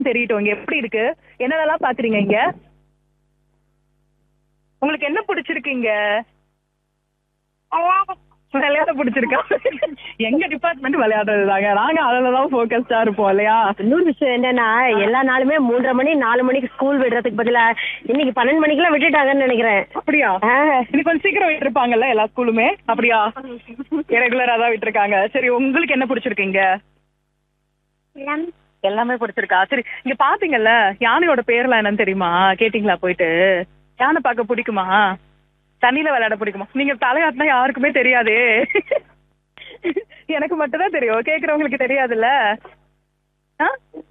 தெரியட்டும் இங்க எப்படி இருக்கு என்னென்னலாம் பாக்குறீங்க இங்க உங்களுக்கு என்ன பிடிச்சிருக்கு இங்க விளையாட பிடிச்சிருக்கா எங்க டிபார்ட்மெண்ட் விளையாடுறது தாங்க நாங்க அதுலதான் போக்கஸ்டா இருப்போம் இல்லையா இன்னொரு விஷயம் என்னன்னா எல்லா நாளுமே மூன்றரை மணி நாலு மணிக்கு ஸ்கூல் விடுறதுக்கு பதிலா இன்னைக்கு பன்னெண்டு மணிக்கெல்லாம் விட்டுட்டாங்கன்னு நினைக்கிறேன் அப்படியா ஆ. இன்னைக்கு கொஞ்சம் சீக்கிரம் விட்டுருப்பாங்கல்ல எல்லா ஸ்கூலுமே அப்படியா ரெகுலரா தான் விட்டுருக்காங்க சரி உங்களுக்கு என்ன பிடிச்சிருக்கு இங்க எல்லாமே பிடிச்சிருக்கா சரி இங்க பாத்தீங்கல்ல யானையோட பேர்லாம் என்னன்னு தெரியுமா கேட்டீங்களா போயிட்டு யானை பார்க்க பிடிக்குமா தண்ணியில விளையாட பிடிக்குமா நீங்க தலையாட்டினா யாருக்குமே தெரியாதே எனக்கு மட்டும் தான் தெரியும் கேக்குறவங்களுக்கு தெரியாதுல்ல ஆ?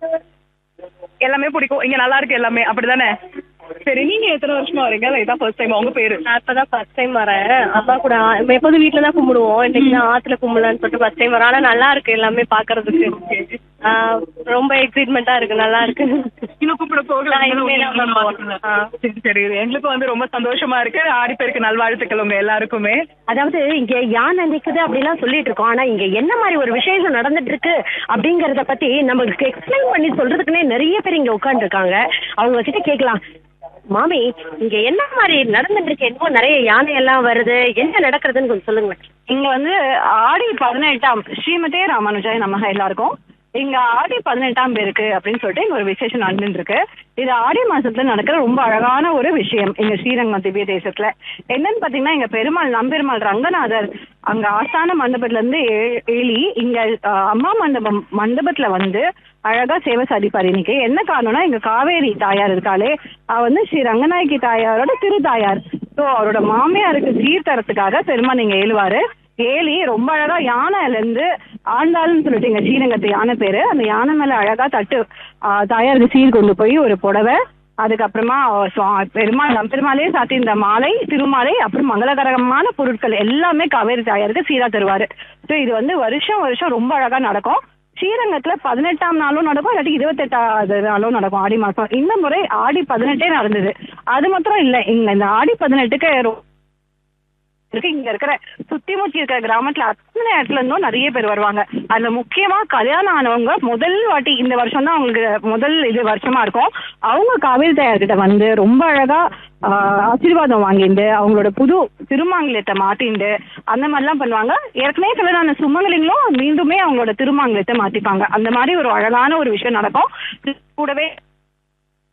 எல்லாமே பிடிக்கும் இங்க நல்லா இருக்கு எல்லாமே அப்படிதானே சரி நீங்க எத்தனை வருஷமா வரீங்க இல்ல இதான் ஃபர்ஸ்ட் டைம் உங்க பேரு நான் இப்பதான் ஃபர்ஸ்ட் டைம் வரேன் அப்பா கூட நம்ம எப்போதும் வீட்ல தான் கும்பிடுவோம் இன்னைக்கு நான் ஆத்துல கும்பிடலான்னு சொல்லிட்டு ஃபர்ஸ்ட் டைம் வரேன் ஆனா நல்லா இருக்கு எல்லாமே பாக்குறதுக்கு ஆ, ரொம்ப எக்ஸைட்மெண்டா இருக்கு நல்லா இருக்கு இன்னும் கூப்பிட போகல நான் இனிமே தான் போகணும். ஆ. சரி சரி எங்களுக்கும் வந்து ரொம்ப சந்தோஷமா இருக்கு ஆடி பேருக்கு நல்வாழ்த்துக்கள் உங்க எல்லாருக்குமே அதாவது இங்க யானை நிக்குது அப்படிலாம் சொல்லிட்டு இருக்கோம் ஆனா இங்க என்ன மாதிரி ஒரு விசேஷம் நடந்துட்டு இருக்கு அப்படிங்கறத பத்தி நமக்கு எக்ஸ்பிளைன் பண்ணி சொல்றதுக்குன்னே நிறைய பேர் இங்க உட்கார்ந்து இருக்காங்க அவங்க கிட்ட கேட்கலாம் மாமி இங்க என்ன மாதிரி நடந்துட்டு இருக்கு என்னமோ நிறைய யானை எல்லாம் வருது என்ன நடக்கிறதுன்னு கொஞ்சம் சொல்லுங்க இங்க வந்து ஆடி பதினெட்டாம் ஸ்ரீமதே ராமானுஜாய் நமக எல்லாருக்கும் இங்க ஆடி பதினெட்டாம் பேருக்கு அப்படின்னு சொல்லிட்டு இங்க ஒரு விசேஷம் நடந்துட்டு இருக்கு இது ஆடி மாசத்துல நடக்கிற ரொம்ப அழகான ஒரு விஷயம் எங்க ஸ்ரீரங்கம் திவ்ய தேசத்துல என்னன்னு பாத்தீங்கன்னா எங்க பெருமாள் நம்பெருமாள் ரங்கநாதர் அங்க ஆஸ்தான மண்டபத்துல இருந்து ஏ- ஏழி இங்க அஹ், அம்மா மண்டபம் மண்டபத்துல வந்து அழகா சேவை சாதிப்பார் இன்னைக்கு என்ன காரணம்னா எங்க காவேரி தாயார் இருக்காளே அவ வந்து ஸ்ரீ ரங்கநாயகி தாயாரோட திரு தாயார் ஸோ அவரோட மாமியாருக்கு சீர் தரத்துக்காக பெருமாள் இங்க ஏழுவாரு ஏலி ரொம்ப அழகா யானைல இருந்து ஆண்டாள்னு சொல்லிட்டு எங்க ஸ்ரீரங்கத்து யானை பேரு அந்த யானை மேல அழகா தட்டு ஆஹ் தாயாருக்கு சீர் கொண்டு போய் ஒரு புடவை அதுக்கப்புறமா சுவா- பெருமாள் நம் பெருமாளே சாத்தி இந்த மாலை திருமாலை அப்புறம் மங்களகரமான பொருட்கள் எல்லாமே காவேரி தாயாருக்கு சீரா தருவாரு ஸோ இது வந்து வருஷம் வருஷம் ரொம்ப அழகா நடக்கும் ஸ்ரீரங்கத்துல பதினெட்டாம் நாளும் நடக்கும் இல்லாட்டி இருபத்தெட்டாவது நாளும் நடக்கும் ஆடி மாசம் இந்த முறை ஆடி பதினெட்டே நடந்தது அது மாத்திரம் இல்ல இங்க இந்த ஆடி பதினெட்டுக்கு ரொ- இருக்கு இங்க இருக்கிற சுத்தி முத்தி இருக்கிற கிராமத்துல அத்தனை இடத்துல இருந்தும் நிறைய பேர் வருவாங்க அதுல முக்கியமா கல்யாணம் ஆனவங்க முதல் வாட்டி இந்த வருஷம் தான் அவங்களுக்கு முதல் இது வருஷமா இருக்கும் அவங்க காவேரி தாயார்கிட்ட வந்து ரொம்ப அழகா ஆஹ், ஆசீர்வாதம் வாங்கிட்டு அவங்களோட புது திருமாங்கலத்தை மாட்டிண்டு அந்த மாதிரிலாம் பண்ணுவாங்க ஏற்கனவே கல்யாணம் சுமங்கலிங்களும் மீண்டுமே அவங்களோட திருமாங்கலத்தை மாத்திப்பாங்க அந்த மாதிரி ஒரு அழகான ஒரு விஷயம் நடக்கும் கூடவே